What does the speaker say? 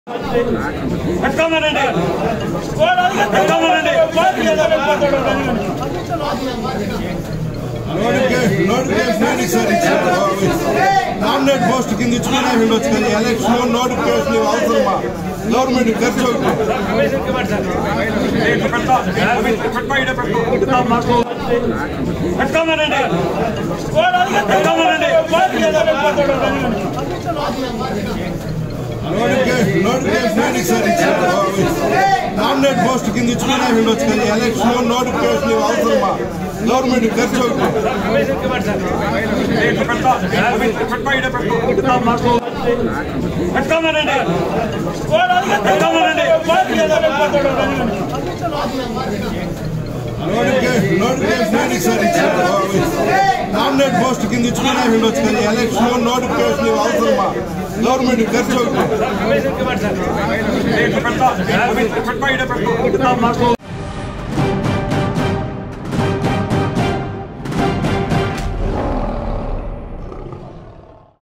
పెట్టుకోమనండి పెట్టుకోమనండి notification notification sir ఇచ్చారు nominate post కింద ఇచ్చుకునే ఉండొచ్చు కానీ ఎలక్షన్ నోటిఫికేషన్ ఇవి అవసరమా గవర్నమెంట్ ఖర్చు ఒకటి పెట్టుకోమనండి పెట్టుకోమనండి నోటిఫికేషన్ నోటిఫికేషన్ సార్ ఇచ్చారు నామినేట్ పోస్ట్ కింద ఇచ్చుకునే ఉండొచ్చు కానీ ఎలక్షన్ నోటిఫికేషన్ ఇవి అవసరమా గవర్నమెంట్ ఖర్చు ఒకటి పెట్టుకోమనండి పెట్టుకోమనండి నోటిఫికేషన్ నోటిఫికేషన్ సార్ ఇచ్చారు నామినేట్ పోస్ట్ కింద ఇచ్చుకునే ఉండొచ్చు కానీ ఎలక్షన్ నోటిఫికేషన్ ఇవి అవసరమా గవర్నమెంట్ ఖర్చు ఒకటి పెట్టుకోమనండి